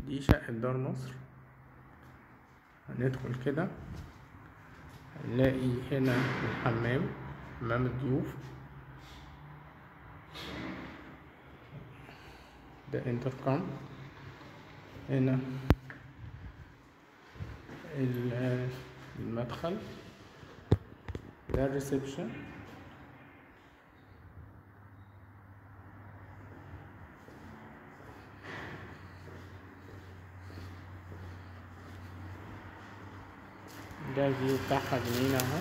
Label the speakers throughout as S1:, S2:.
S1: دي شقة دار مصر هندخل كده هنلاقي هنا الحمام حمام الضيوف ده انتركم هنا ال- المدخل ده الريسبشن ده الفيو بتاعها جميل اهو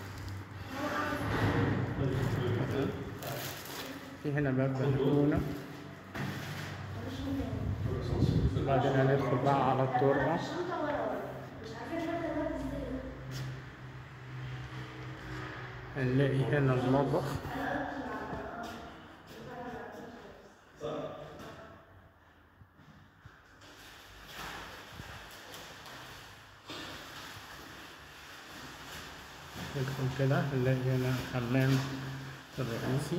S1: في هنا باب بلكونة وبعدين هندخل بقى على التربة هنلاقي هنا المطبخ ندخل كده هنلاقي هنا الحمام الرئيسي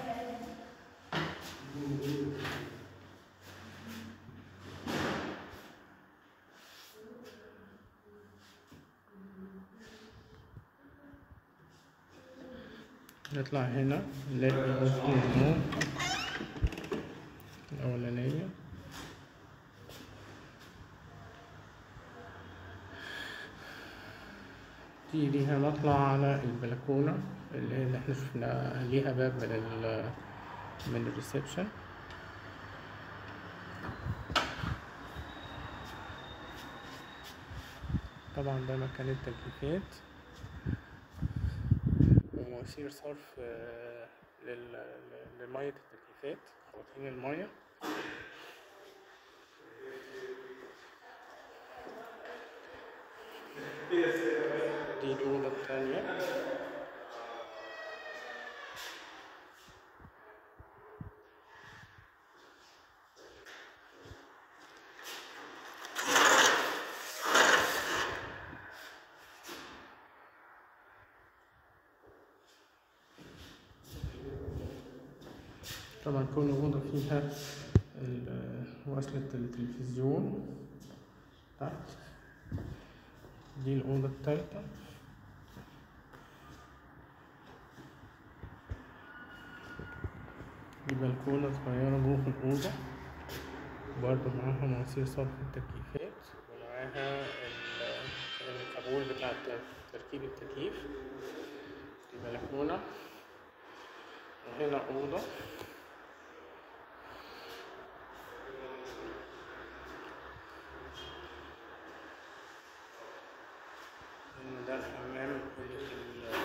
S1: نطلع هنا نلاقي غرفة النوم الأولانية دي ليها مطلع على البلكونة اللي اللي احنا شفنا ليها باب من ال من الريسبشن طبعا ده مكان التكييفات ومواسير صرف آه، لل- ل- لمية التكييفات خواتين المية دي الأوضة التانية طبعا كل أوضة فيها ال- وصلة التلفزيون تحت دي الأوضة التالتة دي بلكونة صغيرة جوه الأوضة برضه معاها مواسير صرف التكييفات ومعاها ال- الكابول بتاع الت- تركيب التكييف دي بلكونة وهنا أوضة إن ده الحمام اللي في ال-